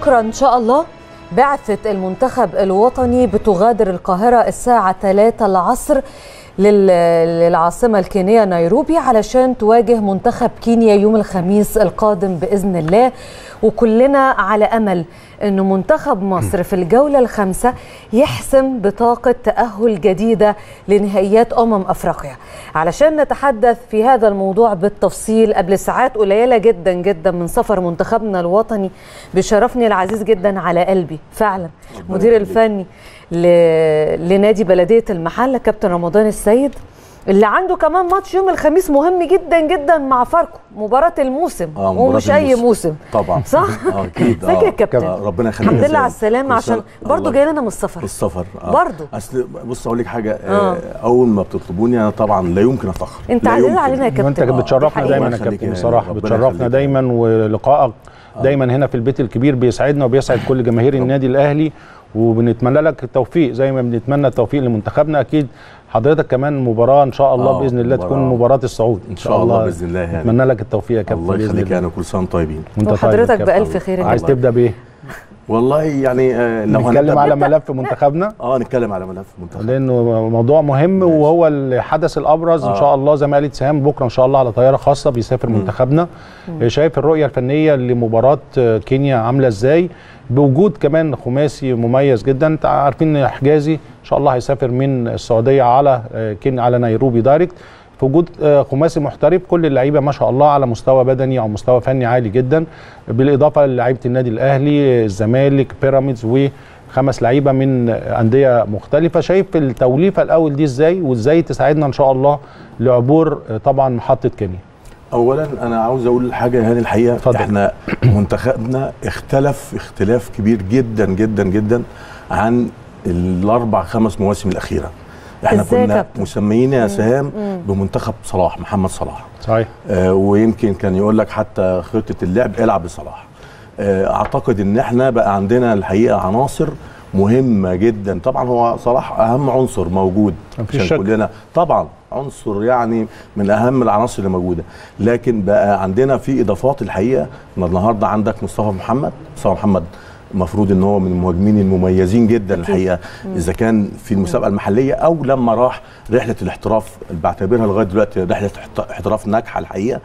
بكرة إن شاء الله بعثة المنتخب الوطني بتغادر القاهرة الساعة 3 العصر لل- للعاصمة الكينية نيروبي علشان تواجه منتخب كينيا يوم الخميس القادم بإذن الله وكلنا على أمل أن منتخب مصر في الجولة الخامسة يحسم بطاقة تأهل جديدة لنهائيات أمم أفريقيا علشان نتحدث في هذا الموضوع بالتفصيل قبل ساعات قليلة جدا جدا من سفر منتخبنا الوطني بشرفني العزيز جدا على قلبي فعلا مدير الفني ل- لنادي بلدية المحلة كابتن رمضان السيد اللي عنده كمان ماتش يوم الخميس مهم جدا جدا مع فاركو مباراة الموسم آه، مباراة ومش أي الموسم. موسم طبعا صح؟ اه اكيد ازيك يا كابتن؟ آه، ربنا يخليك الحمد يا لله على زين. السلامة كل عشان سنة- برضو الله جاي لنا من السفر السفر برضو. اصل بص اقول لك حاجه آه. آه. اول ما بتطلبوني انا طبعا لا يمكن اتاخر انت لا عزيز يمكن. علينا يا كابتن وانت دي بتشرفنا حقيقة. دايما يا الله يخليك كابتن يا بصراحه ربنا بتشرفنا يخليك. دايما ولقائك دايما هنا في البيت الكبير بيسعدنا وبيسعد كل جماهير النادي الاهلي وبنتمنى لك التوفيق زي ما بنتمنى التوفيق لمنتخبنا اكيد حضرتك كمان مباراه ان شاء الله آه، باذن الله تكون مباراة. مباراه الصعود ان شاء الله باذن الله يعني اتمنى لك التوفيق يا كابتن الله بإذن يخليك الله. يعني كل سنه وانتم طيبين وانت طيب يا وحضرتك كابتن. بألف خير يا عايز كابتن. تبدا بايه؟ والله يعني آه لو نتكلم هنبدأ- على ملف منتخبنا اه نتكلم على ملف المنتخب لانه موضوع مهم وهو الحدث الابرز ان آه. شاء الله زي ما قالت سهام بكره ان شاء الله على طياره خاصه بيسافر منتخبنا شايف الرؤيه الفنيه لمباراه كينيا عامله ازاي بوجود كمان خماسي مميز جدا انت عارفين ان حجازي ان شاء الله هيسافر من السعوديه على آه، كينيا على نيروبي دايركت في وجود آه، خماسي محترف كل اللعيبه ما شاء الله على مستوى بدني او مستوى فني عالي جدا بالاضافه للعيبه النادي الاهلي الزمالك بيراميدز وخمس لعيبه من انديه مختلفه شايف التوليفه الاول دي ازاي وازاي تساعدنا ان شاء الله لعبور آه، طبعا محطه كينيا اولا انا عاوز اقول حاجه هذه الحقيقه اتفضل. احنا منتخبنا اختلف اختلاف كبير جدا جدا جدا عن الاربع خمس مواسم الاخيره احنا إزاي يا كنا كابتن؟ مسميين يا سهام بمنتخب صلاح محمد صلاح صحيح آه ويمكن كان يقول لك حتى خطه اللعب العب بصلاح آه اعتقد ان احنا بقى عندنا الحقيقه عناصر مهمه جدا طبعا هو صلاح اهم عنصر موجود مفيش عشان شك. كلنا طبعا عنصر يعني من اهم العناصر اللي موجوده لكن بقى عندنا في اضافات الحقيقه إن النهارده عندك مصطفى محمد مصطفى محمد المفروض ان هو من المهاجمين المميزين جدا الحقيقه اذا كان في المسابقه المحليه او لما راح رحله الاحتراف اللي بعتبرها لغايه دلوقتي رحله احت- احتراف ناجحه الحقيقه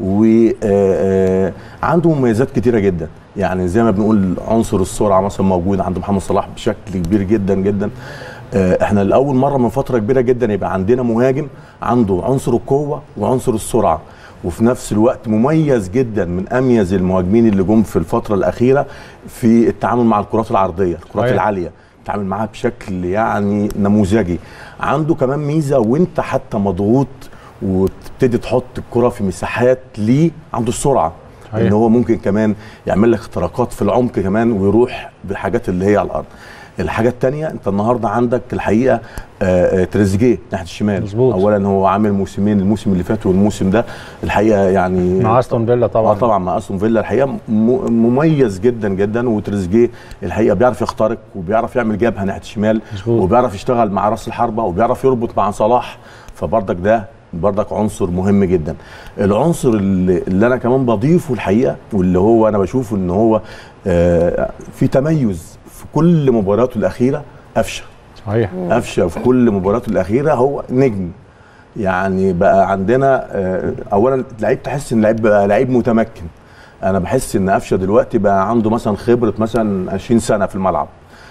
وعنده مميزات كتيره جدا يعني زي ما بنقول عنصر السرعه مثلا موجود عند محمد صلاح بشكل كبير جدا جدا آه، احنا لاول مره من فتره كبيره جدا يبقى عندنا مهاجم عنده عنصر القوه وعنصر السرعه وفي نفس الوقت مميز جدا من اميز المهاجمين اللي جم في الفتره الاخيره في التعامل مع الكرات العرضيه الكرات صحيح. العاليه تعامل معاها بشكل يعني نموذجي عنده كمان ميزه وانت حتى مضغوط وتبتدي تحط الكره في مساحات ليه عنده السرعه صحيح. ان هو ممكن كمان يعمل لك اختراقات في العمق كمان ويروح بالحاجات اللي هي على الارض الحاجه الثانيه انت النهارده عندك الحقيقه آه، آه، تريزيجيه ناحيه الشمال مظبوط. اولا هو عامل موسمين الموسم اللي فات والموسم ده الحقيقه يعني مع استون فيلا اه طبعا طبعا مع استون فيلا الحقيقه م- مميز جدا جدا وتريزيجيه الحقيقه بيعرف يخترق وبيعرف يعمل جبهه ناحيه الشمال مظبوط. وبيعرف يشتغل مع راس الحربه وبيعرف يربط مع صلاح فبرضك ده برضك عنصر مهم جدا العنصر اللي, اللي انا كمان بضيفه الحقيقه واللي هو انا بشوفه ان هو آه في تميز في كل مباراته الاخيره قفشه صحيح قفشه في كل مباراته الاخيره هو نجم يعني بقى عندنا آه، اولا لعيب تحس ان لعيب بقى لعيب متمكن انا بحس ان قفشه دلوقتي بقى عنده مثلا خبره مثلا 20 سنه في الملعب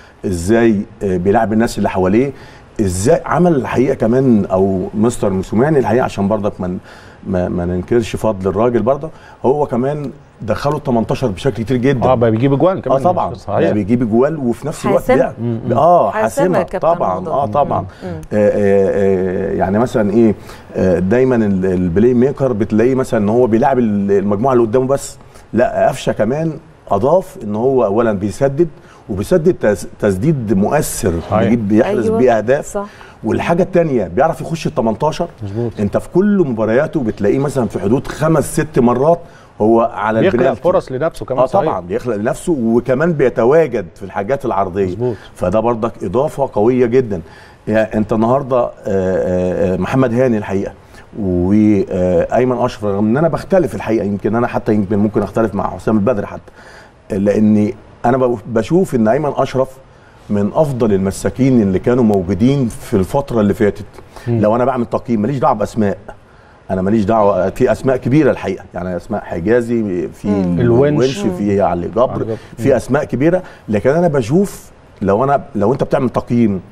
ازاي آه، بيلعب الناس اللي حواليه ازاي عمل الحقيقه كمان او مستر موسوماني الحقيقه عشان برضك ما ما, ما ننكرش فضل الراجل برضه هو كمان دخله ال 18 بشكل كتير جدا اه بقى بيجيب اجوان اه كمان طبعا يعني صحيح بيجيب جوال وفي نفس الوقت حاسمة. بيع- اه حاسمة حاسمه يا كابتن طبعا رمضان. اه طبعا مم. آه آه آه يعني مثلا ايه آه دايما ال- البلاي ميكر بتلاقيه مثلا ان هو بيلعب ال- المجموعه اللي قدامه بس لا قفشه كمان اضاف ان هو اولا بيسدد وبيسدد تس- تسديد مؤثر صحيح. بيجيب بيحرز أيوة، بيه اهداف صح. والحاجه الثانيه بيعرف يخش ال 18 مظبوط. انت في كل مبارياته بتلاقيه مثلا في حدود خمس ست مرات هو على بيخلق البنالتي. فرص لنفسه كمان اه صحيح. طبعا بيخلق لنفسه وكمان بيتواجد في الحاجات العرضيه مظبوط. فده برضك اضافه قويه جدا يعني انت النهارده آه، آه، آه، محمد هاني الحقيقه وايمن اشرف رغم ان انا بختلف الحقيقه يمكن انا حتى يمكن ممكن اختلف مع حسام البدري حتى لان انا ب- بشوف ان ايمن اشرف من افضل المساكين اللي كانوا موجودين في الفتره اللي فاتت لو انا بعمل تقييم ماليش دعوه باسماء انا ماليش دعوه في اسماء كبيره الحقيقه يعني اسماء حجازي في الونش. في علي جبر علي جبر. في اسماء كبيره لكن انا بشوف لو انا لو انت بتعمل تقييم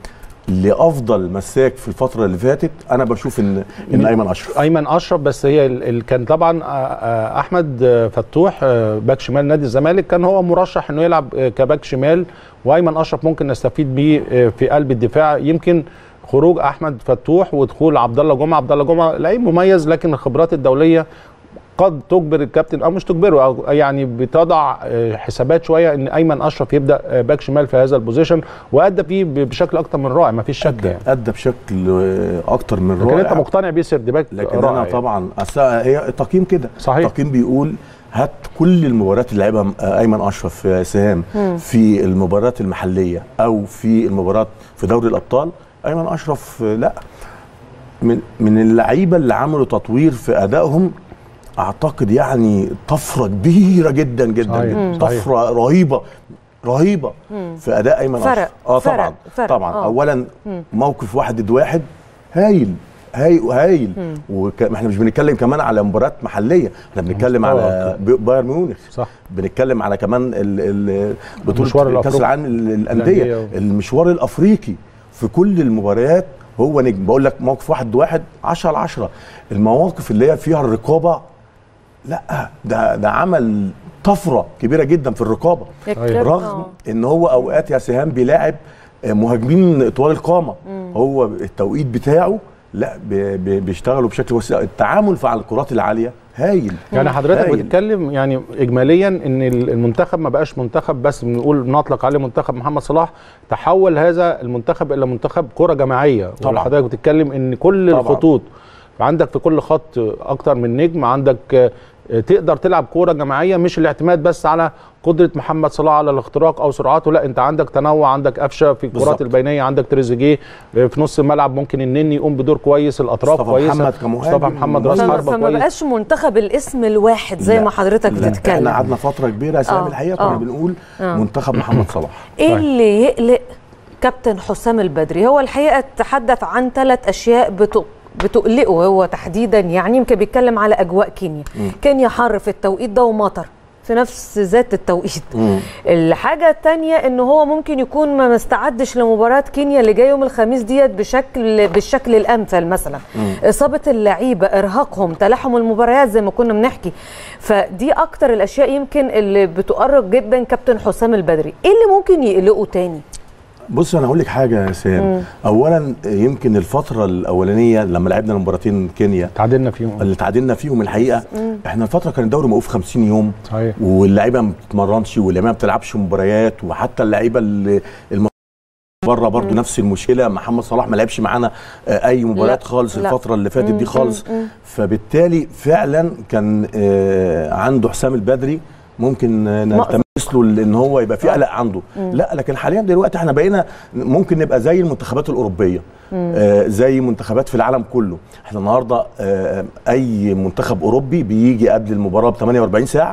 لافضل مساك في الفتره اللي فاتت انا بشوف ان ان ايمن اشرف ايمن اشرف بس هي ال- ال- كان طبعا آه، آه، احمد آه، فتوح آه، باك شمال نادي الزمالك كان هو مرشح انه يلعب آه، كباك شمال وايمن اشرف ممكن نستفيد بيه آه، في قلب الدفاع يمكن خروج احمد فتوح ودخول عبد الله جمعه عبد الله جمعه لعيب مميز لكن الخبرات الدوليه قد تجبر الكابتن او مش تجبره او يعني بتضع آه، حسابات شويه ان ايمن اشرف يبدا آه، باك شمال في هذا البوزيشن وادى فيه ب- بشكل اكتر من رائع ما فيش شك ادى يعني ادى بشكل آه، اكتر من لكن انت رائع مقتنع بيه سيرد باك لكن رائع انا يعني. طبعا أصل هي التقييم كده صحيح. التقييم بيقول هات كل المباريات اللي لعبها ايمن اشرف آه، سهام في المباريات المحليه او في المباريات في دوري الابطال ايمن اشرف آه، لا من من اللعيبه اللي عملوا تطوير في ادائهم اعتقد يعني طفره كبيره جدا جدا, صحيح. جدا. صحيح. طفره رهيبه رهيبه في اداء ايمن فرق. اشرف اه فرق. طبعا فرق. طبعا آه. اولا موقف واحد ضد واحد هايل هايل هايل وك... ما احنا مش بنتكلم كمان على مباريات محليه احنا بنتكلم مستوى على ب- بايرن ميونخ صح بنتكلم على كمان ال... ال... المشوار بطوله كاس الأفريقي. العالم لل- الأندية. للانديه المشوار الافريقي في كل المباريات هو نجم بقول لك موقف واحد واحد 10 على 10 المواقف اللي هي فيها الرقابه لا ده ده عمل طفره كبيره جدا في الرقابه يا كلاب، رغم آه. ان هو اوقات يا سهام بيلاعب مهاجمين طوال القامه هو التوقيت بتاعه لا بي- بي- بيشتغلوا بشكل وسيع التعامل مع الكرات العاليه هايل يعني حضرتك هايل. بتتكلم يعني اجماليا ان المنتخب ما بقاش منتخب بس بنقول نطلق عليه منتخب محمد صلاح تحول هذا المنتخب الى منتخب كره جماعيه طبعاً. حضرتك بتتكلم ان كل طبعاً. الخطوط عندك في كل خط اكتر من نجم عندك آه، تقدر تلعب كوره جماعيه مش الاعتماد بس على قدره محمد صلاح على الاختراق او سرعاته لا انت عندك تنوع عندك قفشه في الكرات بالظبط. البينيه عندك تريزيجيه آه، في نص الملعب ممكن النني يقوم بدور كويس الاطراف مصطفى كويسه محمد كمهاجم. مصطفى محمد راس فما, حربه فما كويس بقاش منتخب الاسم الواحد زي لا، ما حضرتك لا، بتتكلم احنا قعدنا فتره كبيره يا سلام آه، الحقيقه كنا آه. بنقول آه. منتخب محمد صلاح ايه طيب. اللي يقلق كابتن حسام البدري هو الحقيقه تحدث عن ثلاث اشياء بت... بتقلقه هو تحديدا يعني يمكن بيتكلم على اجواء كينيا كينيا حر في التوقيت ده ومطر في نفس ذات التوقيت مم. الحاجة التانية ان هو ممكن يكون ما مستعدش لمباراة كينيا اللي جاي يوم الخميس ديت بشكل بالشكل الامثل مثلا اصابة اللعيبة ارهاقهم تلاحم المباريات زي ما كنا بنحكي فدي اكتر الاشياء يمكن اللي بتؤرق جدا كابتن حسام البدري ايه اللي ممكن يقلقه تاني بص انا هقول لك حاجه يا سام اولا يمكن الفتره الاولانيه لما لعبنا مباراتين كينيا تعادلنا فيهم اللي تعادلنا فيهم الحقيقه احنا الفتره كان الدوري موقوف 50 يوم صحيح واللعيبه ما بتتمرنش واللعيبه ما بتلعبش مباريات وحتى اللعيبه اللي الم... بره برضو نفس المشكله محمد صلاح ما لعبش معانا آه، اي مباريات لا، خالص لا. الفتره اللي فاتت مم، دي خالص مم، مم. فبالتالي فعلا كان آه، عنده حسام البدري ممكن آه، نلتمس له ان هو يبقى في قلق عنده لا لكن حاليا دلوقتي احنا بقينا ممكن نبقى زي المنتخبات الاوروبيه آه زي منتخبات في العالم كله احنا النهارده آه اي منتخب اوروبي بيجي قبل المباراه ب 48 ساعه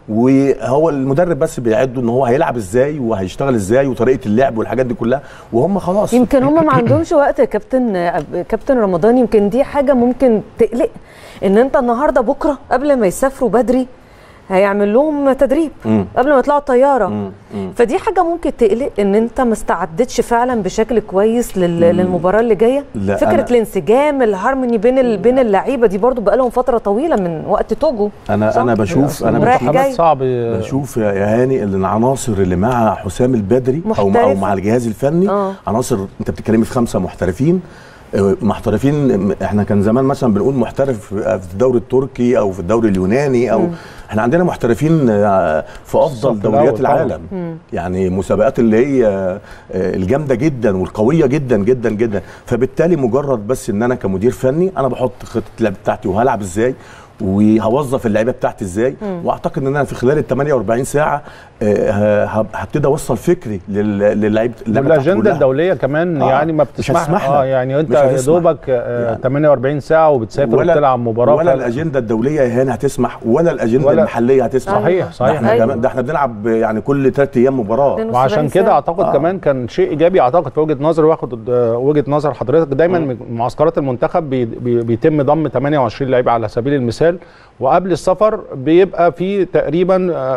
وهو المدرب بس بيعده ان هو هيلعب ازاي وهيشتغل ازاي وطريقه اللعب والحاجات دي كلها وهم خلاص يمكن هم ما عندهمش وقت يا كابتن كابتن رمضان يمكن دي حاجه ممكن تقلق ان انت النهارده بكره قبل ما يسافروا بدري هيعمل لهم تدريب مم. قبل ما يطلعوا الطياره مم. مم. فدي حاجه ممكن تقلق ان انت ما استعدتش فعلا بشكل كويس لل... للمباراه اللي جايه لا، فكره أنا- الانسجام الهارموني بين ال... بين اللعيبه دي برضو بقى لهم فتره طويله من وقت توجو انا صح؟ انا بشوف انا رايح بشوف جاي. صعب بشوف يا يا هاني ان العناصر اللي مع حسام البدري او مع, محترفة. أو مع الجهاز الفني آه. عناصر انت بتتكلمي في خمسه محترفين آه، محترفين احنا كان زمان مثلا بنقول محترف في الدوري التركي او في الدوري اليوناني او احنا عندنا محترفين آه، في افضل الصف دوريات الأول طبعاً. العالم يعني مسابقات اللي هي آه، الجامده جدا والقويه جدا جدا جدا فبالتالي مجرد بس ان انا كمدير فني انا بحط خطه اللعب بتاعتي وهلعب ازاي وهوظف اللعيبه بتاعتي ازاي واعتقد ان انا في خلال ال 48 ساعه آه، ه- هبتدي اوصل فكري لل- للعيبه اللعيبة بتاعتي والاجنده كلها. الدوليه كمان آه، يعني ما مش بتسمح هتسمح اه لك. يعني انت مش يا هتسمح. دوبك آه يعني 48 ساعه وبتسافر وبتلعب مباراه ولا ف- الاجنده الدوليه يا هاني هتسمح ولا الاجنده ولا- المحليه هتسمح صحيح ده صحيح احنا أيوة. كمان ده احنا بنلعب يعني كل ثلاث ايام مباراه 72 وعشان كده ساعة. اعتقد آه. كمان كان شيء ايجابي اعتقد في وجهه نظري واخد آه، وجهه نظر حضرتك دايما معسكرات المنتخب بي بي بيتم ضم 28 لعيب على سبيل المثال وقبل السفر بيبقى في تقريبا آه،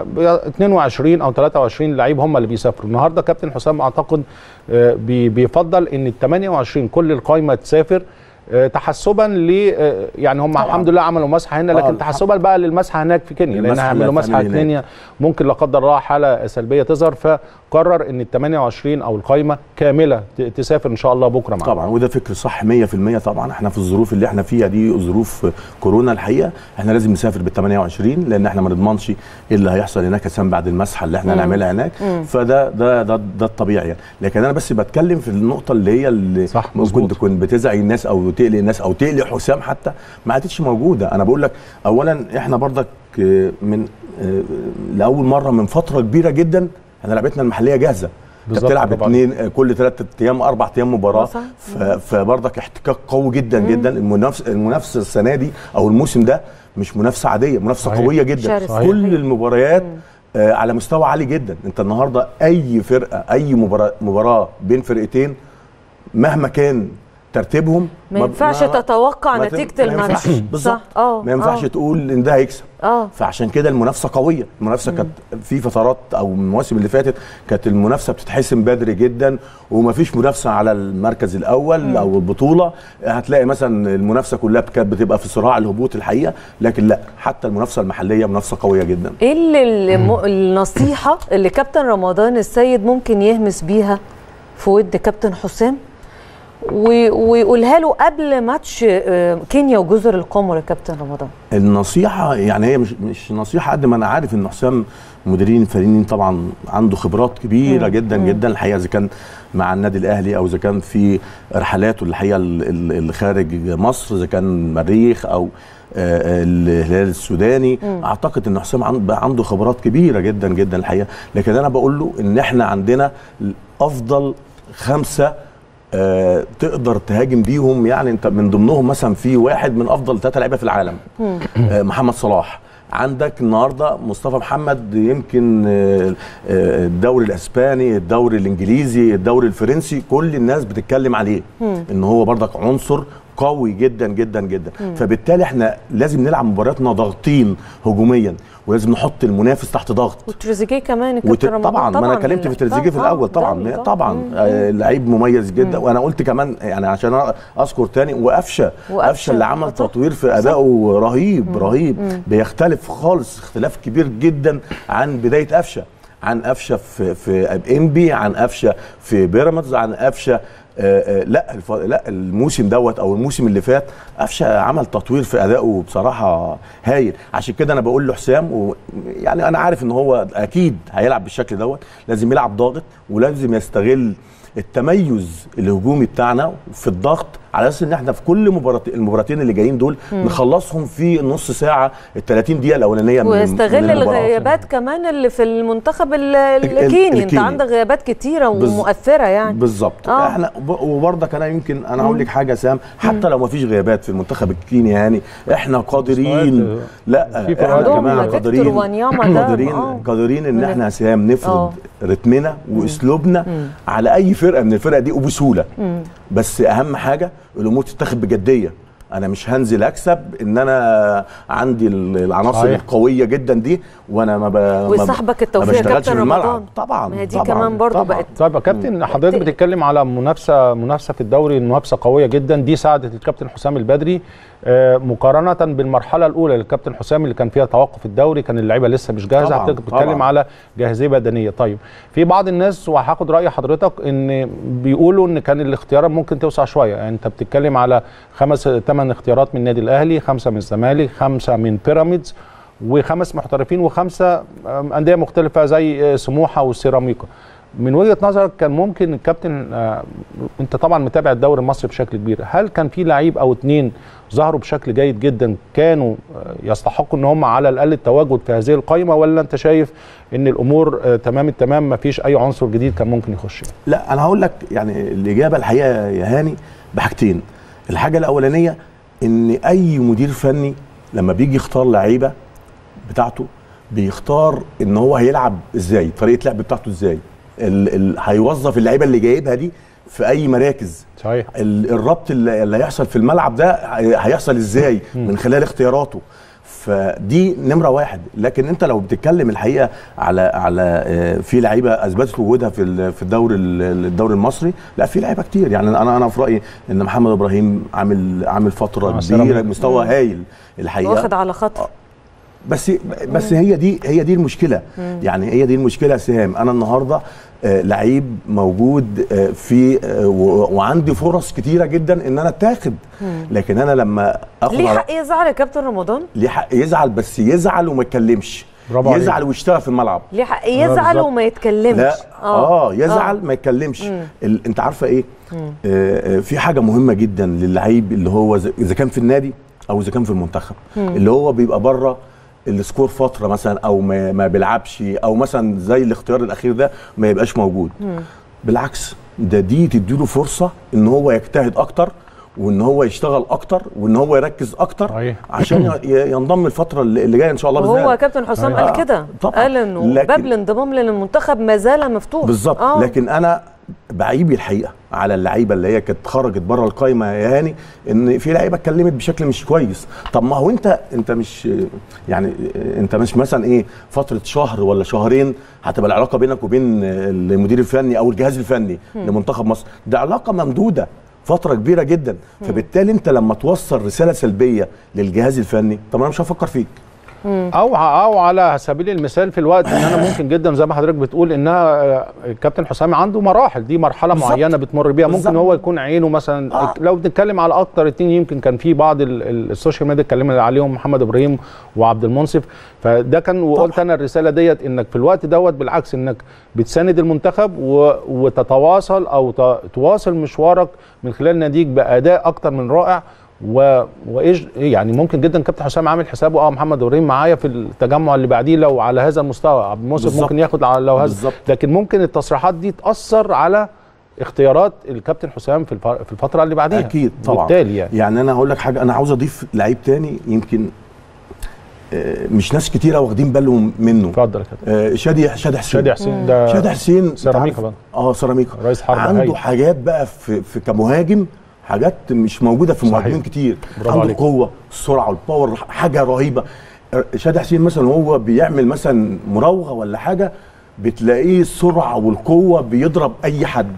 22 او 23 لعيب هم اللي بيسافروا النهارده كابتن حسام اعتقد آه، بي- بيفضل ان ال 28 كل القائمه تسافر آه، تحسبا ل آه، يعني هم طبعاً. الحمد لله عملوا مسحه هنا آه، لكن الحمد- تحسبا بقى للمسحه هناك في كينيا لان المسحة اللي هيعملوا مسحه هتعمل هناك. كينيا ممكن لا قدر الله حاله سلبيه تظهر فقرر ان ال 28 او القائمه كامله ت- تسافر ان شاء الله بكره معانا طبعا وده فكر صح 100% طبعا احنا في الظروف اللي احنا فيها دي ظروف كورونا الحقيقه احنا لازم نسافر بال 28 لان احنا ما نضمنش ايه اللي هيحصل هناك اساسا بعد المسحه اللي احنا هنعملها هناك فده ده ده ده الطبيعي يعني لكن انا بس بتكلم في النقطه اللي هي اللي صح، ممكن مظبوط. تكون بتزعج الناس او تقلق الناس او تقلق حسام حتى ما عادتش موجوده انا بقول لك اولا احنا برضك آه، من آه، لاول مره من فتره كبيره جدا احنا لعبتنا المحليه جاهزه انت بالظبط، بتلعب طبعاً. اتنين آه، كل ثلاث ايام اربع ايام مباراه صح. ف- فبرضك احتكاك قوي جدا جدا المنافس المنافسه السنه دي او الموسم ده مش منافسه عاديه منافسه صحيح. قويه جدا شرس. صحيح. كل المباريات آه على مستوى عالي جدا انت النهارده اي فرقه اي مباراه مباراه بين فرقتين مهما كان ترتيبهم ما ينفعش تتوقع ما تن- نتيجه ما الماتش ينفعش. بالظبط صح اه ما ينفعش آه. تقول ان ده هيكسب اه فعشان كده المنافسه قويه المنافسه كانت في فترات او المواسم اللي فاتت كانت المنافسه بتتحسم بدري جدا ومفيش منافسه على المركز الاول او البطوله هتلاقي مثلا المنافسه كلها كانت بتبقى في صراع الهبوط الحقيقه لكن لا حتى المنافسه المحليه منافسه قويه جدا ايه اللي الم... النصيحه اللي كابتن رمضان السيد ممكن يهمس بيها في ود كابتن حسام و... ويقولها له قبل ماتش آه، كينيا وجزر القمر يا كابتن رمضان النصيحه يعني هي مش مش نصيحه قد ما انا عارف ان حسام مديرين فنيين طبعا عنده خبرات كبيره جدا جدا الحقيقه اذا كان مع النادي الاهلي او اذا كان في رحلاته الحقيقه ال- ال- اللي خارج مصر اذا كان مريخ او آه، الهلال السوداني اعتقد ان حسام عن- بقى عنده خبرات كبيره جدا جدا الحقيقه لكن انا بقول له ان احنا عندنا افضل خمسه آه، تقدر تهاجم بيهم يعني انت من ضمنهم مثلا في واحد من افضل ثلاثه لعيبه في العالم آه، محمد صلاح عندك النهارده مصطفى محمد يمكن آه، آه، الدوري الاسباني الدوري الانجليزي الدوري الفرنسي كل الناس بتتكلم عليه ان هو برضك عنصر قوي جدا جدا جدا فبالتالي احنا لازم نلعب مبارياتنا ضاغطين هجوميا ولازم نحط المنافس تحت ضغط وتريزيجيه كمان يا وت... كابتن رمضان طبعا ما انا اتكلمت في تريزيجيه في آه، الاول طبعا دوري طبعا مم. آه لعيب مميز جدا وانا قلت كمان يعني عشان أ- اذكر تاني وقفشه وقفشة، قفشه اللي عمل آه، صح. تطوير في ادائه رهيب رهيب بيختلف خالص اختلاف كبير جدا عن بدايه قفشه عن قفشه في في انبي عن قفشه في بيراميدز عن قفشه آه، آه، لا الف... لا الموسم دوت او الموسم اللي فات قفشه عمل تطوير في ادائه بصراحه هايل عشان كده انا بقول له حسام و... يعني انا عارف ان هو اكيد هيلعب بالشكل دوت لازم يلعب ضاغط ولازم يستغل التميز الهجومي بتاعنا في الضغط على اساس ان احنا في كل مباراة المباراتين اللي جايين دول نخلصهم في نص ساعه ال 30 دقيقه الاولانيه من ويستغل من المباراة. الغيابات كمان اللي في المنتخب ال- الكيني انت الكيني. عندك غيابات كتيره بز- ومؤثره يعني بالظبط آه. احنا ب- وبرضك انا يمكن انا هقول لك حاجه يا سام حتى لو ما فيش غيابات في المنتخب الكيني يعني احنا قادرين مستويات، لا في احنا فروقات يا كبيرة. جماعه فيكتور قادرين وانياما ده، قادرين آه. قادرين ان من- احنا يا سام نفرض آه. رتمنا واسلوبنا على اي فرقه من الفرق دي وبسهوله بس اهم حاجه الامور تتاخد بجديه انا مش هنزل اكسب ان انا عندي ال- العناصر صحيح. القويه جدا دي وانا ما ب... ما ب- ويصاحبك التوفيق ما يا بشتغلش كابتن في الملعب. رمضان. طبعا ما هي دي طبعاً، كمان برضو طبعاً. بقت طيب يا كابتن حضرتك بتتكلم على منافسه منافسه في الدوري منافسه قويه جدا دي ساعدت الكابتن حسام البدري آه، مقارنه بالمرحله الاولى للكابتن حسام اللي كان فيها توقف الدوري كان اللعيبه لسه مش جاهزه طبعاً، حضرتك بتتكلم طبعاً. على جاهزيه بدنيه طيب في بعض الناس وهاخد راي حضرتك ان بيقولوا ان كان الاختيارات ممكن توسع شويه يعني انت بتتكلم على خمس ثمان اختيارات من النادي الاهلي خمسه من الزمالك خمسه من بيراميدز وخمس محترفين وخمسه آم، انديه مختلفه زي آه، سموحه والسيراميكا من وجهه نظرك كان ممكن الكابتن آه انت طبعا متابع الدوري المصري بشكل كبير هل كان في لعيب او اتنين ظهروا بشكل جيد جدا كانوا آه يستحقوا ان هم على الاقل التواجد في هذه القائمه ولا انت شايف ان الامور آه تمام التمام ما فيش اي عنصر جديد كان ممكن يخش لا انا هقول لك يعني الاجابه الحقيقه يا هاني بحاجتين الحاجه الاولانيه ان اي مدير فني لما بيجي يختار لعيبه بتاعته بيختار ان هو هيلعب ازاي طريقه اللعب بتاعته ازاي ال ال هيوظف اللعيبه اللي جايبها دي في اي مراكز صحيح ال الربط اللي, اللي هيحصل في الملعب ده هي- هيحصل ازاي من خلال اختياراته فدي نمره واحد لكن انت لو بتتكلم الحقيقه على على آه، في لعيبه اثبتت وجودها في ال- في الدوري ال- الدوري المصري لا في لعيبه كتير يعني انا انا في رايي ان محمد ابراهيم عامل عامل فتره آه، كبيره سيراميكا. مستوى هايل الحقيقه واخد على خط بس بس هي دي هي دي المشكله يعني هي دي المشكله يا سهام انا النهارده آه، لعيب موجود آه، في آه، و- وعندي فرص كتيره جدا ان انا اتاخد لكن انا لما اخد ليه على حق يزعل يا كابتن رمضان ليه حق يزعل بس يزعل وما يتكلمش برافو عليك. يزعل ويشتغل في الملعب ليه حق يزعل بالظبط. وما يتكلمش لا اه يزعل ما يتكلمش ال... انت عارفه ايه آه آه، في حاجه مهمه جدا للعيب اللي هو ز- اذا كان في النادي او اذا كان في المنتخب اللي هو بيبقى بره السكور فتره مثلا او ما, ما بيلعبش او مثلا زي الاختيار الاخير ده ما يبقاش موجود بالعكس ده دي تديله فرصه ان هو يجتهد اكتر وان هو يشتغل اكتر وان هو يركز اكتر صحيح. عشان ي- ينضم الفتره اللي اللي جايه ان شاء الله باذن وهو الله كابتن حسام آه، قال كده طبعاً. قال انه لكن- باب الانضمام للمنتخب ما زال مفتوح بالظبط آه. لكن انا بعيبي الحقيقه على اللعيبه اللي هي كانت خرجت بره القايمه يا هاني ان في لعيبه اتكلمت بشكل مش كويس طب ما هو انت انت مش يعني انت مش مثلا ايه فتره شهر ولا شهرين هتبقى العلاقه بينك وبين المدير الفني او الجهاز الفني لمنتخب مصر ده علاقه ممدوده فتره كبيره جدا فبالتالي انت لما توصل رساله سلبيه للجهاز الفني طب انا مش هفكر فيك او او على سبيل المثال في الوقت ان انا ممكن جدا زي ما حضرتك بتقول انها آه، الكابتن حسام عنده مراحل دي مرحله بالظبط. معينه بتمر بيها ممكن بالظبط. هو يكون عينه مثلا آه. لو بنتكلم على اكتر اتنين يمكن كان في بعض ال- ال- السوشيال ميديا اتكلمنا عليهم محمد ابراهيم وعبد المنصف فده كان وقلت انا الرساله ديت انك في الوقت دوت بالعكس انك بتساند المنتخب و... وتتواصل او ت... تواصل مشوارك من خلال ناديك باداء اكتر من رائع و... وايش يعني ممكن جدا كابتن حسام عامل حسابه اه محمد ابراهيم معايا في التجمع اللي بعديه لو على هذا المستوى عبد المنصف بالظبط. ممكن ياخد على لو هذا بالظبط. لكن ممكن التصريحات دي تاثر على اختيارات الكابتن حسام في الف- في الفتره اللي بعديها اكيد طبعا بالتالي يعني يعني انا هقول لك حاجه انا عاوز اضيف لعيب تاني يمكن آه، مش ناس كتيره واخدين بالهم منه اتفضل يا كابتن آه، شادي شادي حسين شادي حسين ده شادي حسين أنت سيراميكا عارف- بقى. اه سيراميكا رئيس حربة عنده هايل. حاجات بقى في, في كمهاجم حاجات مش موجوده في صحيح. مهاجمين كتير برافو عنده عليك. القوه السرعه والباور حاجه رهيبه آه، شادي حسين مثلا هو بيعمل مثلا مراوغه ولا حاجه بتلاقيه السرعه والقوه بيضرب اي حد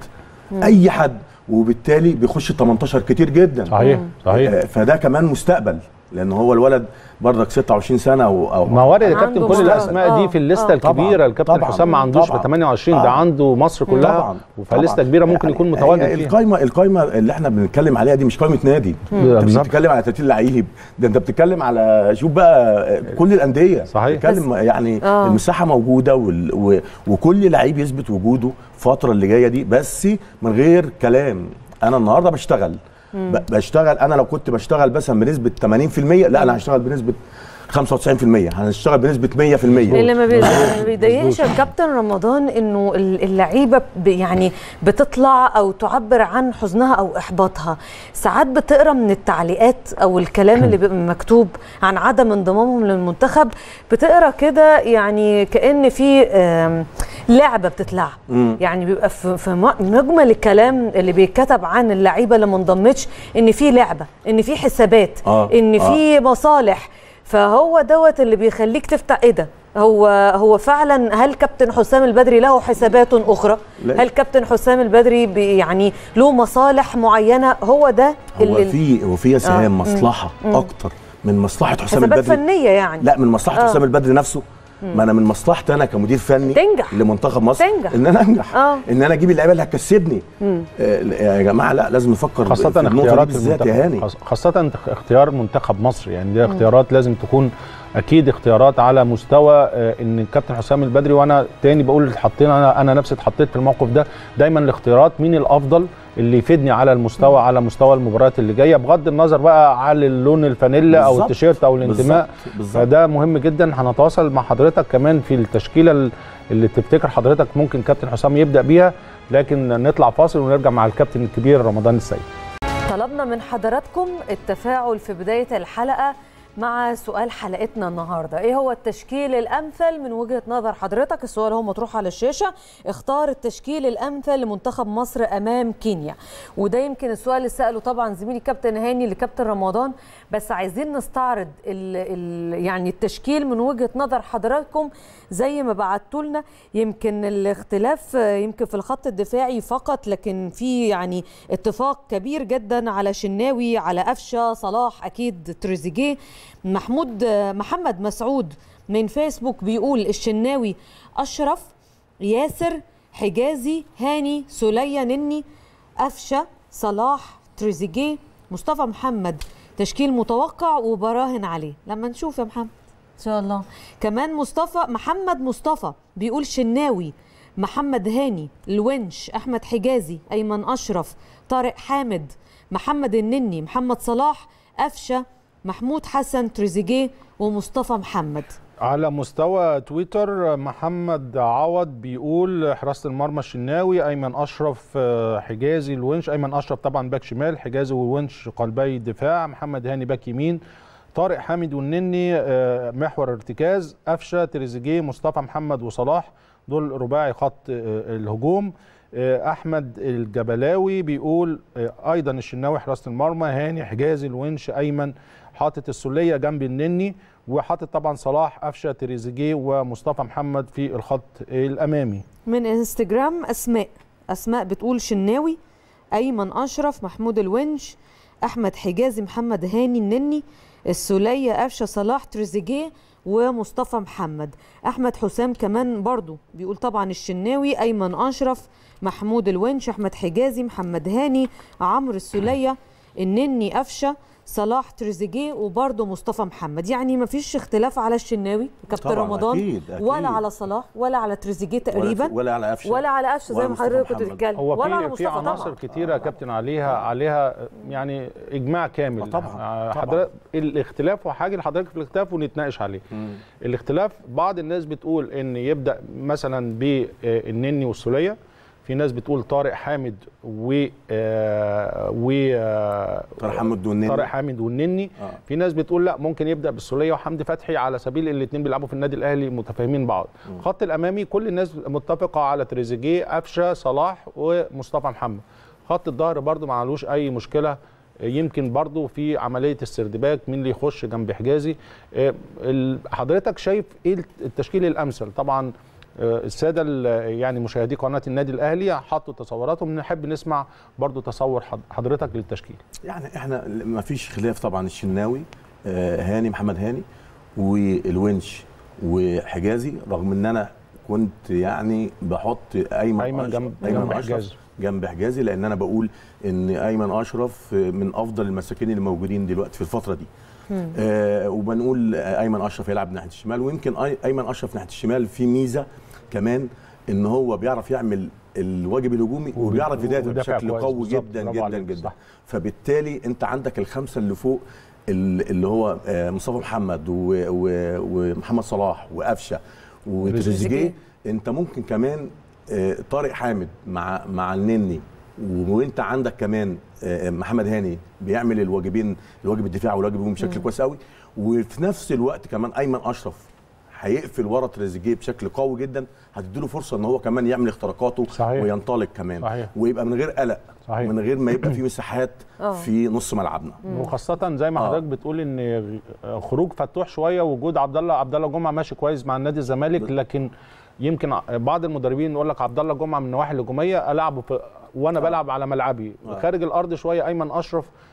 اي حد وبالتالي بيخش 18 كتير جدا صحيح صحيح آه، فده كمان مستقبل لان هو الولد برضك 26 سنه او او ما وارد يا عنده كابتن كل مستقبل. الاسماء آه، دي في الليسته آه. الكبيره طبعاً، الكابتن طبعاً، حسام ما عندوش طبعاً. في 28 ده آه. عنده مصر كلها طبعا فلسته طبعاً. كبيره ممكن يعني يكون هي متواجد فيها القايمه القايمه اللي احنا بنتكلم عليها دي مش قايمه نادي انت مش بالظبط. بتتكلم على 30 لعيب ده انت بتتكلم على شوف بقى كل الانديه صحيح. بتتكلم يعني آه. المساحه موجوده وال... و... وكل لعيب يثبت وجوده الفتره اللي جايه دي بس من غير كلام انا النهارده بشتغل ب... بشتغل انا لو كنت بشتغل مثلا بنسبه 80% لا انا هشتغل بنسبه 95% هنشتغل بنسبه 100% اللي ما بي- ما بيضايقش الكابتن رمضان انه ال- اللعيبه ب- يعني بتطلع او تعبر عن حزنها او احباطها ساعات بتقرا من التعليقات او الكلام اللي بيبقى مكتوب عن عدم انضمامهم للمنتخب بتقرا كده يعني كان في آم، لعبه بتتلعب يعني بيبقى في في م- مجمل الكلام اللي بيتكتب عن اللعيبه اللي ما انضمتش ان في لعبه ان في حسابات آه، ان آه. في مصالح فهو دوت اللي بيخليك تفتح ايه ده هو هو فعلا هل كابتن حسام البدري له حسابات اخرى لا. هل كابتن حسام البدري بي- يعني له مصالح معينه هو ده هو اللي في هو في يا آه. سهام مم. مصلحه اكتر من مصلحه حسام حسابات البدري فنيه يعني لا من مصلحه آه. حسام البدري نفسه ما انا من مصلحتي انا كمدير فني تنجح. لمنتخب مصر تنجح. ان انا انجح آه. ان انا اجيب اللعيبه اللي هتكسبني آه يا جماعه لا لازم نفكر خاصة في النقطة دي اختيارات بالذات يا هاني المنتخب خاص- خاصة انت- اختيار منتخب مصر يعني دي اختيارات لازم تكون اكيد اختيارات على مستوى آه، ان الكابتن حسام البدري وانا تاني بقول اتحطينا انا انا نفسي اتحطيت في الموقف ده دايما الاختيارات مين الافضل اللي يفيدني على المستوى على مستوى المباريات اللي جايه بغض النظر بقى على اللون الفانيلا او بالظبط. التيشيرت او الانتماء بالظبط. بالظبط. فده مهم جدا هنتواصل مع حضرتك كمان في التشكيله ال- اللي تفتكر حضرتك ممكن كابتن حسام يبدا بيها لكن نطلع فاصل ونرجع مع الكابتن الكبير رمضان السيد طلبنا من حضراتكم التفاعل في بداية الحلقة مع سؤال حلقتنا النهارده ايه هو التشكيل الامثل من وجهه نظر حضرتك السؤال هو مطروح على الشاشه اختار التشكيل الامثل لمنتخب مصر امام كينيا وده يمكن السؤال اللي ساله طبعا زميلي كابتن هاني لكابتن رمضان بس عايزين نستعرض ال ال يعني التشكيل من وجهه نظر حضراتكم زي ما بعتوا لنا يمكن الاختلاف يمكن في الخط الدفاعي فقط لكن في يعني اتفاق كبير جدا على شناوي على قفشه صلاح اكيد تريزيجيه محمود محمد مسعود من فيسبوك بيقول الشناوي اشرف ياسر حجازي هاني سلية نني قفشه صلاح تريزيجيه مصطفى محمد تشكيل متوقع وبراهن عليه لما نشوف يا محمد ان شاء الله كمان مصطفى محمد مصطفى بيقول شناوي محمد هاني الونش احمد حجازي ايمن اشرف طارق حامد محمد النني محمد صلاح قفشه محمود حسن تريزيجيه ومصطفى محمد على مستوى تويتر محمد عوض بيقول حراسه المرمى الشناوي ايمن اشرف آه، حجازي الونش ايمن اشرف طبعا باك شمال حجازي والونش قلبي الدفاع محمد هاني باك يمين طارق حامد والنني آه، محور ارتكاز قفشه تريزيجيه مصطفى محمد وصلاح دول رباعي خط آه، الهجوم آه، احمد الجبلاوي بيقول آه، ايضا الشناوي حراسه المرمى هاني حجازي الونش ايمن حاطط السوليه جنب النني وحاطط طبعا صلاح قفشه تريزيجيه ومصطفى محمد في الخط الامامي من انستجرام اسماء اسماء بتقول شناوي ايمن اشرف محمود الونش احمد حجازي محمد هاني النني السوليه قفشه صلاح تريزيجيه ومصطفى محمد احمد حسام كمان برضو بيقول طبعا الشناوي ايمن اشرف محمود الونش احمد حجازي محمد هاني عمرو السوليه النني قفشه صلاح تريزيجيه وبرضه مصطفى محمد يعني ما فيش اختلاف على الشناوي كابتن طبعاً، رمضان أكيد، أكيد. ولا على صلاح ولا على تريزيجيه تقريبا ولا, ولا على قفشه ولا على قفشه زي ولا ما مصطفى حضرتك كنت محمد. بتتكلم هو ولا على في في مصطفى عناصر طبعا كتيره يا كابتن عليها عليها يعني اجماع كامل آه طبعاً، آه، طبعاً. حضرتك الاختلاف وحاجه لحضرتك في الاختلاف ونتناقش عليه الاختلاف بعض الناس بتقول ان يبدا مثلا بالنني والسوليه في ناس بتقول طارق حامد و آه، و آه، طارق حامد والنني. طارق حامد والنني آه. في ناس بتقول لا ممكن يبدا بالسوليه وحمدي فتحي على سبيل الاثنين بيلعبوا في النادي الاهلي متفاهمين بعض الخط الامامي كل الناس متفقه على تريزيجيه قفشه صلاح ومصطفى محمد خط الظهر برضو ما علوش اي مشكله يمكن برضو في عمليه السردباك مين اللي يخش جنب حجازي آه، ال- حضرتك شايف ايه التشكيل الامثل طبعا آه، الساده ال- يعني مشاهدي قناه النادي الاهلي حطوا تصوراتهم نحب نسمع برضو تصور حض- حضرتك للتشكيل يعني احنا ما فيش خلاف طبعا الشناوي آه، هاني محمد هاني والونش وحجازي رغم ان انا كنت يعني بحط ايمن أيمن أشرف- جنب- ايمن جنب اشرف حجازي. جنب حجازي لان انا بقول ان ايمن اشرف من افضل المساكين اللي موجودين دلوقتي في الفتره دي آه وبنقول ايمن اشرف يلعب ناحيه الشمال ويمكن أي- ايمن اشرف ناحيه الشمال في ميزه كمان ان هو بيعرف يعمل الواجب الهجومي وبيعرف يدافع ويدافع بشكل كويس قوي بالظبط. جدا برافو جدا عليك. جدا صح. فبالتالي انت عندك الخمسه اللي فوق ال- اللي هو آه، مصطفى محمد و- و- ومحمد صلاح وقفشه وتريزيجيه انت ممكن كمان آه، طارق حامد مع مع النني وانت عندك كمان آه، محمد هاني بيعمل الواجبين الواجب الدفاعي والواجب الهجومي بشكل كويس قوي وفي نفس الوقت كمان ايمن اشرف هيقفل ورا تريزيجيه بشكل قوي جدا هتديله فرصه ان هو كمان يعمل اختراقاته صحيح. وينطلق كمان صحيح. ويبقى من غير قلق صحيح. من غير ما يبقى في مساحات آه. في نص ملعبنا وخاصة زي ما آه. حضرتك بتقول ان خروج فتوح شوية وجود عبد الله عبد الله جمعة ماشي كويس مع النادي الزمالك لكن يمكن بعض المدربين يقول لك عبد الله جمعة من النواحي الهجوميه العبه في وانا بلعب على ملعبي آه. خارج الارض شويه ايمن اشرف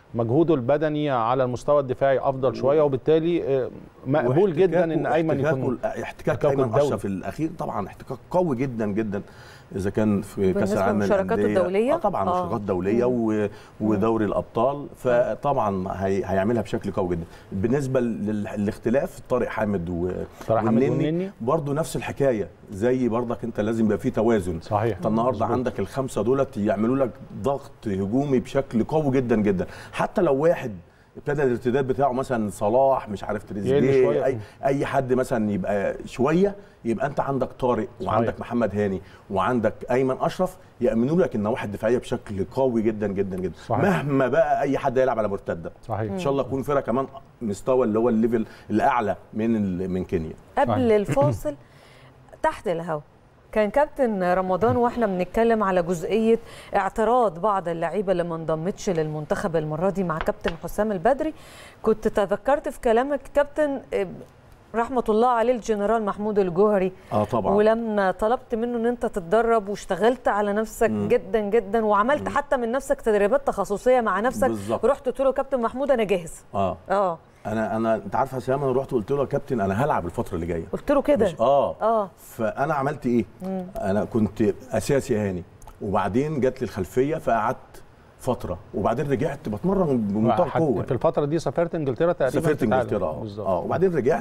مجهوده البدني على المستوى الدفاعي افضل شويه وبالتالي آه، مقبول جدا ان ايمن يكون احتكاك احتكاكه ايمن الدولي. اشرف الاخير طبعا احتكاك قوي جدا جدا اذا كان في كاس بالنسبة العالم للمشاركات للأندية. الدولية؟ اه طبعا آه. مشاركات دوليه و... ودوري الابطال فطبعا هي... هيعملها بشكل قوي جدا بالنسبه لل... للاختلاف طارق حامد و... طارق حامد والنني. برضه نفس الحكايه زي برضك انت لازم يبقى في توازن صحيح. انت النهارده مظبوط. عندك الخمسه دولت يعملوا لك ضغط هجومي بشكل قوي جدا جدا حتى لو واحد ابتدى الارتداد بتاعه مثلا صلاح مش عارف يقل تريزيجيه شوية. اي اي حد مثلا يبقى شويه يبقى انت عندك طارق صحيح. وعندك محمد هاني وعندك ايمن اشرف يامنوا لك النواحي الدفاعيه بشكل قوي جدا جدا جدا صحيح. مهما بقى اي حد يلعب على مرتده صحيح ان شاء الله تكون فرقه كمان مستوى اللي هو الليفل الاعلى من ال- من كينيا قبل صحيح. الفاصل تحت الهوا كان كابتن رمضان واحنا بنتكلم على جزئيه اعتراض بعض اللعيبه اللي ما انضمتش للمنتخب المره دي مع كابتن حسام البدري كنت تذكرت في كلامك كابتن آه، رحمه الله عليه الجنرال محمود الجوهري اه طبعا ولما طلبت منه ان انت تتدرب واشتغلت على نفسك مم. جدا جدا وعملت حتى من نفسك تدريبات تخصصيه مع نفسك بالظبط. رحت قلت له كابتن محمود انا جاهز اه اه انا انا انت عارف يا سلام انا رحت قلت له يا كابتن انا هلعب الفتره اللي جايه قلت له كده مش اه اه فانا عملت ايه انا كنت اساسي هاني وبعدين جات لي الخلفيه فقعدت فتره وبعدين رجعت بتمرن بمنتهى حت- القوه في الفتره دي سافرت انجلترا تقريبا سافرت تتعلم. انجلترا اه بالظبط اه وبعدين رجعت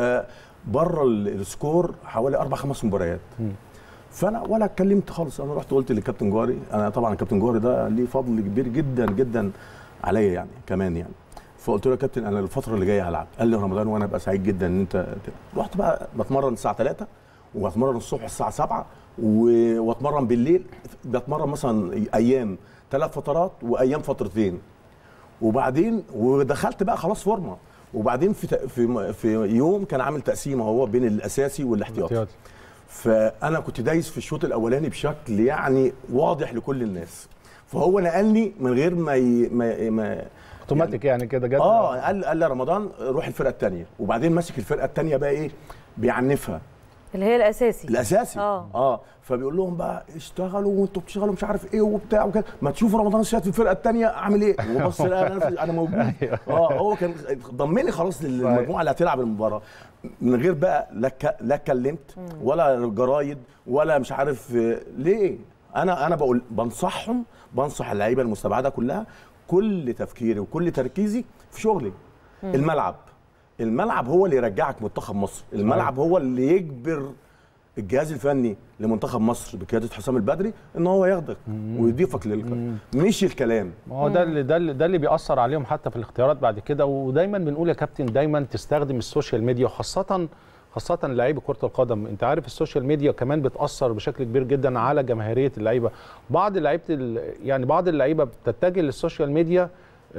فبره ال- السكور حوالي اربع خمس مباريات فانا ولا اتكلمت خالص انا رحت قلت للكابتن جوهري انا طبعا الكابتن جوهري ده ليه فضل كبير جدا جدا عليا يعني كمان يعني فقلت له يا كابتن انا الفتره اللي جايه هلعب قال لي يا رمضان وانا ابقى سعيد جدا ان انت ت- رحت بقى بتمرن الساعه 3 وبتمرن الصبح الساعه 7 و- واتمرن بالليل بتمرن مثلا ايام ثلاث فترات وايام فترتين وبعدين ودخلت بقى خلاص فورمه وبعدين في ت- في في يوم كان عامل تقسيمه هو بين الاساسي والاحتياطي احتياطي. فانا كنت دايس في الشوط الاولاني بشكل يعني واضح لكل الناس فهو نقلني من غير ما ي... ما, ما اوتوماتيك يعني كده جت اه قال قال لي يا رمضان روح الفرقه الثانيه وبعدين ماسك الفرقه الثانيه بقى ايه بيعنفها اللي هي الاساسي الاساسي آه. اه فبيقول لهم بقى اشتغلوا وانتوا بتشتغلوا مش عارف ايه وبتاع وكده ما تشوفوا رمضان السيد في الفرقه الثانيه عامل ايه وبص لا انا انا موجود اه هو كان ضمني خلاص للمجموعه اللي هتلعب المباراه من غير بقى لا ك- لا اتكلمت ولا جرايد ولا مش عارف آه، ليه انا انا بقول بنصحهم بنصح اللعيبه المستبعده كلها كل تفكيري وكل تركيزي في شغلي الملعب الملعب هو اللي يرجعك منتخب مصر الملعب هو اللي يجبر الجهاز الفني لمنتخب مصر بقياده حسام البدري ان هو ياخدك ويضيفك للقائمه مش الكلام ما هو ده اللي ده اللي, ده اللي بيأثر عليهم حتى في الاختيارات بعد كده ودايما بنقول يا كابتن دايما تستخدم السوشيال ميديا وخاصة خاصة لعيبة كرة القدم، أنت عارف السوشيال ميديا كمان بتأثر بشكل كبير جدا على جماهيرية اللعيبة، بعض اللعيبة ال- يعني بعض اللعيبة بتتجه للسوشيال ميديا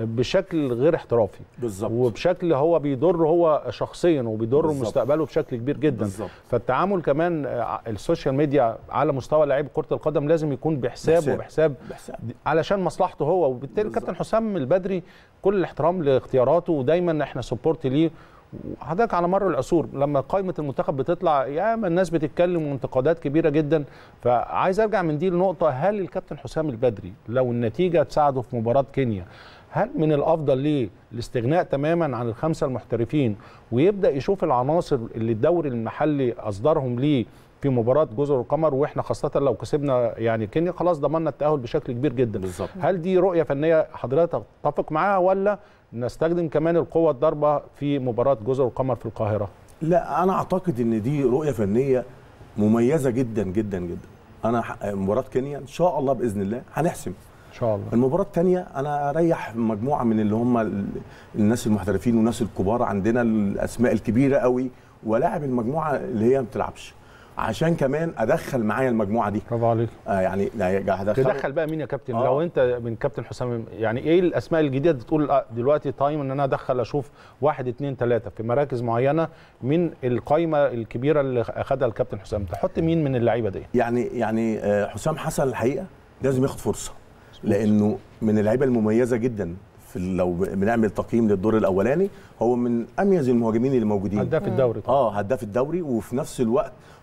بشكل غير احترافي بالظبط وبشكل هو بيضر هو شخصيا وبيضر بالظبط. مستقبله بشكل كبير جدا بالظبط. فالتعامل كمان آه، السوشيال ميديا على مستوى لعيبه كره القدم لازم يكون بحساب, بحساب. وبحساب بحساب. علشان مصلحته هو وبالتالي بالظبط. كابتن حسام البدري كل الاحترام لاختياراته ودايما احنا سبورت ليه وحضرتك على مر العصور لما قائمه المنتخب بتطلع ياما الناس بتتكلم وانتقادات كبيره جدا فعايز ارجع من دي لنقطه هل الكابتن حسام البدري لو النتيجه تساعده في مباراه كينيا هل من الافضل ليه الاستغناء تماما عن الخمسه المحترفين ويبدا يشوف العناصر اللي الدوري المحلي اصدرهم ليه في مباراه جزر القمر واحنا خاصه لو كسبنا يعني كينيا خلاص ضمننا التاهل بشكل كبير جدا بالظبط. هل دي رؤيه فنيه حضرتك تتفق معاها ولا نستخدم كمان القوه الضاربه في مباراه جزر القمر في القاهره لا انا اعتقد ان دي رؤيه فنيه مميزه جدا جدا جدا انا ح- مباراه كينيا ان شاء الله باذن الله هنحسم ان شاء الله المباراه الثانيه انا اريح مجموعه من اللي هم ال- الناس المحترفين والناس الكبار عندنا الاسماء الكبيره قوي ولاعب المجموعه اللي هي ما بتلعبش عشان كمان ادخل معايا المجموعه دي برافو عليك آه يعني لا، هدخل تدخل بقى مين يا كابتن آه. لو انت من كابتن حسام يعني ايه الاسماء الجديده اللي تقول آه، دلوقتي تايم ان انا ادخل اشوف واحد اتنين تلاته في مراكز معينه من القايمه الكبيره اللي اخدها الكابتن حسام تحط مين من اللعيبه دي يعني يعني آه، حسام حسن الحقيقه لازم ياخد فرصه لانه من اللعيبه المميزه جدا في ال- لو بنعمل تقييم للدور الاولاني هو من اميز المهاجمين اللي موجودين هداف الدوري طبعا اه هداف الدوري وفي نفس الوقت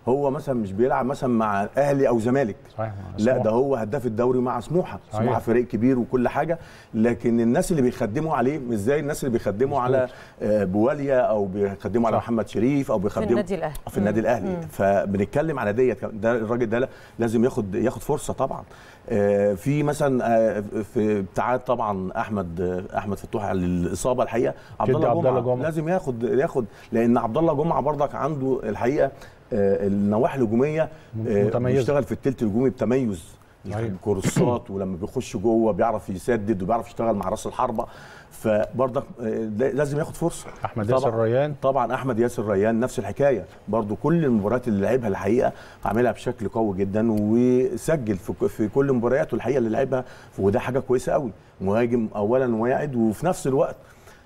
هو مثلا مش بيلعب مثلا مع اهلي او زمالك صحيح لا ده هو هداف الدوري مع سموحه صحيح. سموحه فريق كبير وكل حاجه لكن الناس اللي بيخدموا عليه مش زي الناس اللي بيخدموا على آه، بواليا او بيخدموا على صح. محمد شريف او بيخدموا النادي الأهلي. في النادي الاهلي فبنتكلم على ديت ده الراجل ده لازم ياخد ياخد فرصه طبعا آه، في مثلا آه، في ابتعاد طبعا احمد آه، احمد فتوح عن الاصابه الحقيقه عبد جدي الله عبد الله جمعه جمعة. لازم ياخد ياخد لان عبد الله جمعه برضك عنده الحقيقه آه، النواحي الهجوميه آه، متميزة. بيشتغل في الثلث الهجومي بتميز أيوة. كورسات ولما بيخش جوه بيعرف يسدد وبيعرف يشتغل مع راس الحربه فبرضك آه، لازم ياخد فرصه احمد ياسر طبعاً. ريان طبعا احمد ياسر ريان نفس الحكايه برضو كل المباريات اللي لعبها الحقيقه عاملها بشكل قوي جدا وسجل في ك- في كل مبارياته الحقيقه اللي لعبها وده حاجه كويسه قوي مهاجم اولا واعد وفي نفس الوقت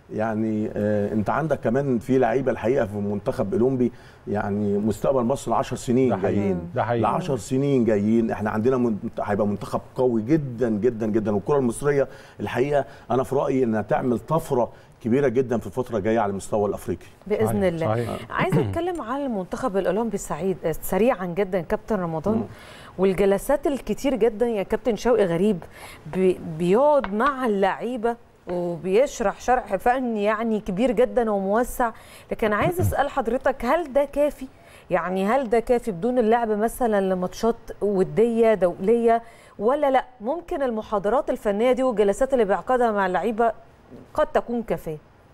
يعني آه انت عندك كمان في لعيبه الحقيقه في منتخب اولمبي يعني مستقبل مصر 10 سنين ده حقيقي. جايين ده حقيقي. ل 10 سنين جايين احنا عندنا منت- هيبقى منتخب قوي جدا جدا جدا والكره المصريه الحقيقه انا في رايي انها تعمل طفره كبيره جدا في الفتره الجايه على المستوى الافريقي باذن صحيح، الله صحيح. عايزه اتكلم على المنتخب الاولمبي السعيد سريعا جدا كابتن رمضان والجلسات الكتير جدا يا كابتن شوقي غريب بي- بيقعد مع اللعيبه وبيشرح شرح فني يعني كبير جدا وموسع لكن عايز اسال حضرتك هل ده كافي يعني هل ده كافي بدون اللعب مثلا لماتشات وديه دوليه ولا لا ممكن المحاضرات الفنيه دي والجلسات اللي بيعقدها مع اللعيبه قد تكون كافيه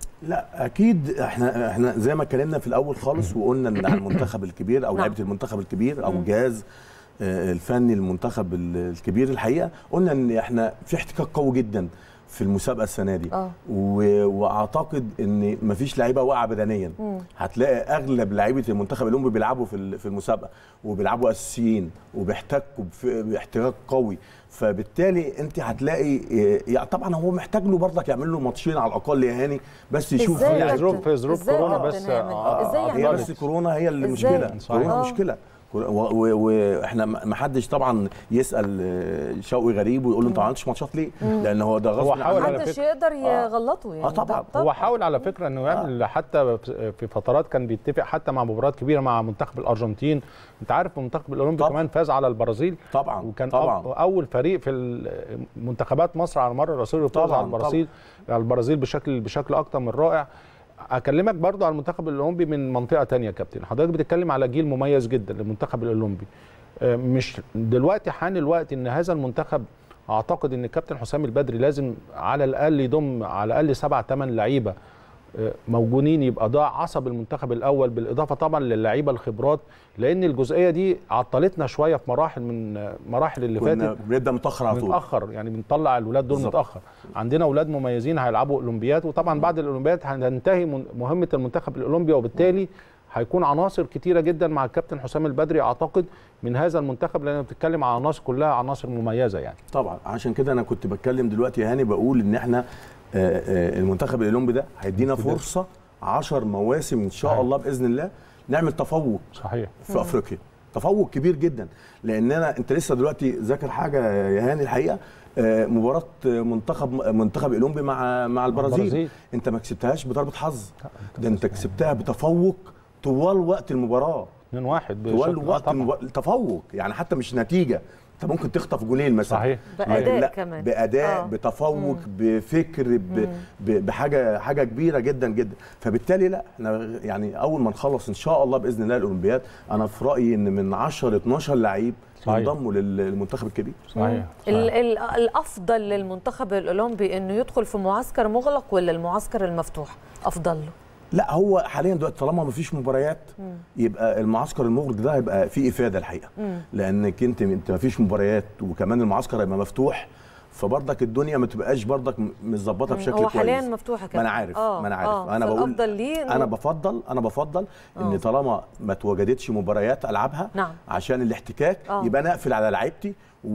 لا اكيد احنا احنا زي ما اتكلمنا في الاول خالص وقلنا ان على المنتخب الكبير او نعم. لعيبه المنتخب الكبير او الجهاز آه، الفني للمنتخب ال- الكبير الحقيقه قلنا ان احنا في احتكاك قوي جدا في المسابقه السنه دي آه. و... واعتقد ان مفيش لعيبه واقعه بدنيا هتلاقي اغلب لعيبه المنتخب الاولمبي بيلعبوا في ال- في المسابقه وبيلعبوا اساسيين وبيحتكوا بف- باحتكاك قوي فبالتالي انت هتلاقي آه، يعني طبعا هو محتاج له برضك يعمل له ماتشين على الاقل يا هاني بس يشوف إزاي في يا ظروف- كابتن؟ في ظروف إزاي يا كورونا كابتن بس، هيعمل؟ آه، ازاي هي يعمل بس كورونا هي اللي إزاي؟ مشكله صحيح. كورونا آه. مشكله كور- و- و- واحنا ما حدش طبعا يسال آه، شوقي غريب ويقول له انت ما عملتش ماتشات ليه؟ لان هو ده غصب هو حاول عنه. على محدش فكرة. يقدر يغلطه يعني آه طبعاً. ده هو حاول على فكره انه يعمل حتى في- في فترات كان بيتفق حتى مع مباريات كبيره مع منتخب الارجنتين انت عارف المنتخب الاولمبي طبعاً. كمان فاز على البرازيل طبعا وكان طبعا أو- اول فريق في ال- منتخبات مصر على مر الرسول يفوز طبعاً، على البرازيل على البرازيل بشكل بشكل اكتر من رائع اكلمك برضو على المنتخب الاولمبي من منطقه تانية يا كابتن حضرتك بتتكلم على جيل مميز جدا للمنتخب الاولمبي آه، مش دلوقتي حان الوقت ان هذا المنتخب اعتقد ان الكابتن حسام البدري لازم على الاقل يضم على الاقل سبع ثمان لعيبه آه، موجودين يبقى ده عصب المنتخب الاول بالاضافه طبعا للعيبه الخبرات لان الجزئيه دي عطلتنا شويه في مراحل من آه، مراحل اللي كنا فاتت بنبدا متاخر على طول متاخر يعني بنطلع الولاد دول بالظبط. متاخر عندنا اولاد مميزين هيلعبوا اولمبياد وطبعا بعد الاولمبياد هتنتهي من- مهمه المنتخب الاولمبي وبالتالي هيكون عناصر كتيره جدا مع الكابتن حسام البدري اعتقد من هذا المنتخب لان بتتكلم على عناصر كلها عناصر مميزه يعني طبعا عشان كده انا كنت بتكلم دلوقتي يا هاني بقول ان احنا آه، آه، المنتخب الاولمبي ده هيدينا فرصه 10 مواسم ان شاء صحيح. الله باذن الله نعمل تفوق صحيح في افريقيا تفوق كبير جدا لاننا انت لسه دلوقتي ذاكر حاجه يا هاني الحقيقه آه، مباراه منتخب منتخب الاولمبي مع مع البرازيل البرازيل. انت ما كسبتهاش بضربه حظ ده انت كسبتها بتفوق طوال وقت المباراه 2 1 طوال وقت المباراة تفوق يعني حتى مش نتيجه انت ممكن تخطف جولين مثلا صحيح. بأداء لا، كمان. باداء آه. بتفوق بفكر ب... ب... بحاجه حاجه كبيره جدا جدا فبالتالي لا احنا يعني اول ما نخلص ان شاء الله باذن الله الاولمبياد انا في رايي ان من 10 12 لعيب صحيح. ينضموا لل- للمنتخب الكبير صحيح, ال- صحيح. ال- الافضل للمنتخب الاولمبي انه يدخل في معسكر مغلق ولا المعسكر المفتوح افضل له لا هو حاليا دلوقتي طالما ما فيش مباريات يبقى المعسكر المغلق ده هيبقى فيه افاده الحقيقه لانك انت انت ما فيش مباريات وكمان المعسكر هيبقى مفتوح فبرضك الدنيا ما تبقاش برضك م- متظبطه بشكل هو كويس حاليا مفتوح يا ما انا كابتن. عارف آه، ما انا عارف آه، انا بقول فالأفضل ليه إنه- انا بفضل انا بفضل ان طالما ما توجدتش مباريات العبها نعم. عشان الاحتكاك آه. يبقى انا اقفل على لعيبتي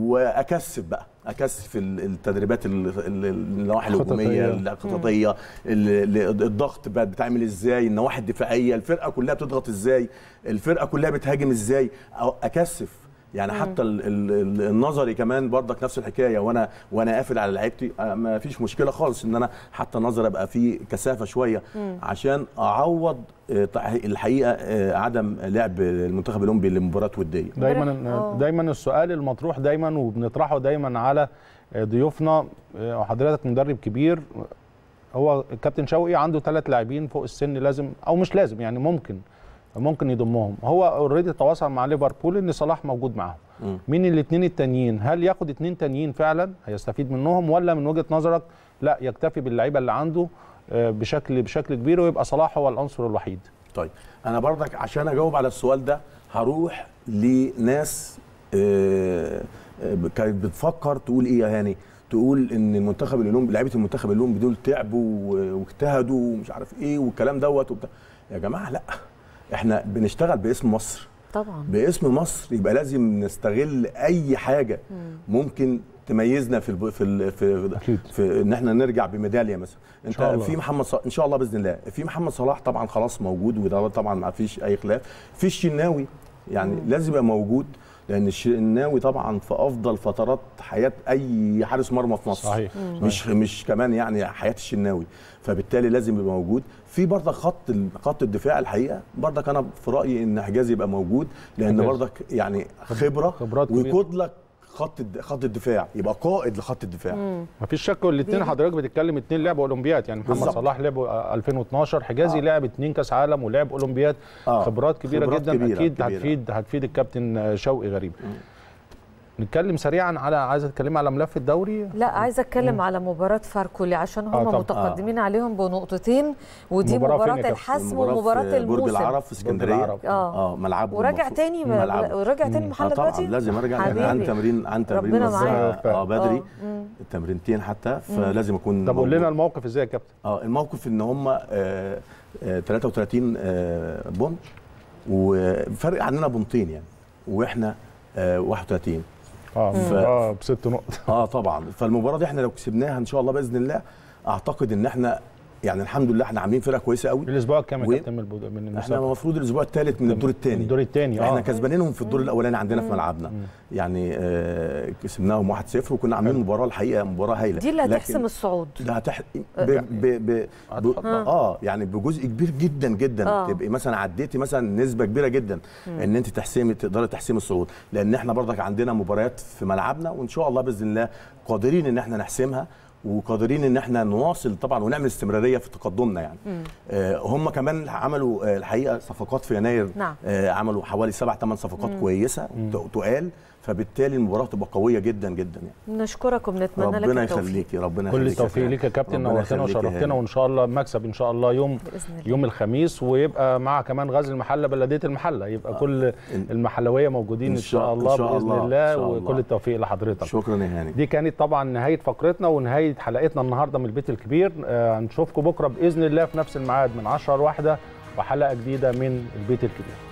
واكثف بقى اكثف ال- التدريبات ال- ال- النواحي الهجوميه خططية. الخططيه ال- ال- الضغط بقى بتعمل ازاي النواحي الدفاعيه الفرقه كلها بتضغط ازاي الفرقه كلها بتهاجم ازاي أو اكثف يعني حتى ال ال ال النظري كمان برضك نفس الحكايه وانا وانا قافل على لعيبتي آه، ما فيش مشكله خالص ان انا حتى نظري ابقى فيه كثافه شويه عشان اعوض آه، تع- الحقيقه آه، عدم لعب المنتخب الاولمبي لمباراه وديه دايما آه. دايما السؤال المطروح دايما وبنطرحه دايما على ضيوفنا آه، حضرتك مدرب كبير هو الكابتن شوقي عنده ثلاث لاعبين فوق السن لازم او مش لازم يعني ممكن ممكن يضمهم هو اوريدي تواصل مع ليفربول ان صلاح موجود معاهم مم. مين الاثنين التانيين هل ياخد اثنين تانيين فعلا هيستفيد منهم ولا من وجهه نظرك لا يكتفي باللعيبه اللي عنده آه، بشكل بشكل كبير ويبقى صلاح هو العنصر الوحيد طيب انا برضك عشان اجاوب على السؤال ده هروح لناس آه، آه، كانت بتفكر تقول ايه يا هاني تقول ان المنتخب الاولمبي لعيبه المنتخب الاولمبي دول تعبوا و- واجتهدوا ومش عارف ايه والكلام دوت وبتاع يا جماعه لا احنا بنشتغل باسم مصر طبعا باسم مصر يبقى لازم نستغل اي حاجه ممكن تميزنا في الب... في ال... في, أكيد. في ان احنا نرجع بميداليه مثلا انت شاء الله. في محمد صلاح ان شاء الله باذن الله في محمد صلاح طبعا خلاص موجود وده طبعا ما فيش اي خلاف في الشناوي يعني لازم يبقى موجود لان الشناوي طبعا في افضل فترات حياه اي حارس مرمى في مصر صحيح. مش مش كمان يعني حياه الشناوي فبالتالي لازم يبقى موجود في برضك خط ال- خط الدفاع الحقيقه برضك انا في رايي ان حجازي يبقى موجود لان حجازي. برضك يعني خبره خبرات كبيرة. ويقود لك خط الد- خط الدفاع يبقى قائد لخط الدفاع مفيش شك والاثنين حضرتك بتتكلم اثنين لعبوا اولمبياد يعني محمد بالظبط. صلاح لعب آه، 2012 حجازي آه. لعب اثنين كاس عالم ولعب اولمبياد آه. خبرات كبيره خبرات جدا كبيرة، اكيد كبيرة. هتفيد هتفيد الكابتن آه، شوقي غريب نتكلم سريعا على عايزه تتكلمي على ملف الدوري لا عايزه اتكلم على مباراه فاركولي عشان هم آه، طب. متقدمين عليهم بنقطتين ودي المباراة فين يا مباراه كابتن؟ الحسم المباراة ومباراه في برج الموسم العرب في اسكندريه العرب. اه اه ملعبهم وراجع المفروض. تاني ملعبهم. وراجع تاني محل آه طبعا دلوقتي لازم ارجع حبيبي. عن تمرين عن تمرين ربنا وزع- معاك. اه بدري آه. مم. التمرينتين حتى فلازم اكون طب قول موجود. لنا الموقف ازاي يا كابتن اه الموقف ان هم آه آه 33 آه بونت وفرق عننا بونتين يعني واحنا آه 31 اه ف- اه بست نقط اه طبعا فالمباراه دي احنا لو كسبناها ان شاء الله باذن الله اعتقد ان احنا يعني الحمد لله احنا عاملين فرقه كويسه قوي الاسبوع الكام يا وين؟ كابتن من البو- من احنا المسابقه المفروض الاسبوع الثالث من الدور الثاني من الدور الثاني احنا اه كسبانينهم في الدور الاولاني عندنا في ملعبنا يعني آه كسبناهم 1-0 وكنا عاملين مباراه الحقيقه مباراه هايله دي اللي لكن هتحسم الصعود ده هتح... ب... ب... ب... ب... هتخطى. اه يعني بجزء كبير جدا جدا آه. تبقي مثلا عديتي مثلا نسبه كبيره جدا ان انت تحسمي تقدري تحسمي الصعود لان احنا برضك عندنا مباريات في ملعبنا وان شاء الله باذن الله قادرين ان احنا نحسمها وقادرين ان احنا نواصل طبعا ونعمل استمراريه في تقدمنا يعني آه هم كمان عملوا آه الحقيقه صفقات في يناير نعم. آه عملوا حوالي سبع ثمان صفقات كويسه ت- تقال فبالتالي المباراه تبقى قويه جدا جدا يعني نشكرك ونتمنى لك ربنا التوفيق يخليكي ربنا كل يخليك يا التوفيق فندم. ليك يا كابتن ربنا نورتنا يخليك يا وشرفتنا هاني. وان شاء الله مكسب ان شاء الله يوم بإذن الله. يوم الخميس ويبقى مع كمان غزل المحله بلديه المحله يبقى كل المحلويه موجودين ان شاء الله إن شاء باذن الله، الله إن شاء وكل الله. التوفيق لحضرتك شكرا يا هاني دي كانت طبعا نهايه فقرتنا ونهايه حلقتنا النهارده من البيت الكبير آه، هنشوفكم بكره باذن الله في نفس الميعاد من 10 لواحده وحلقه جديده من البيت الكبير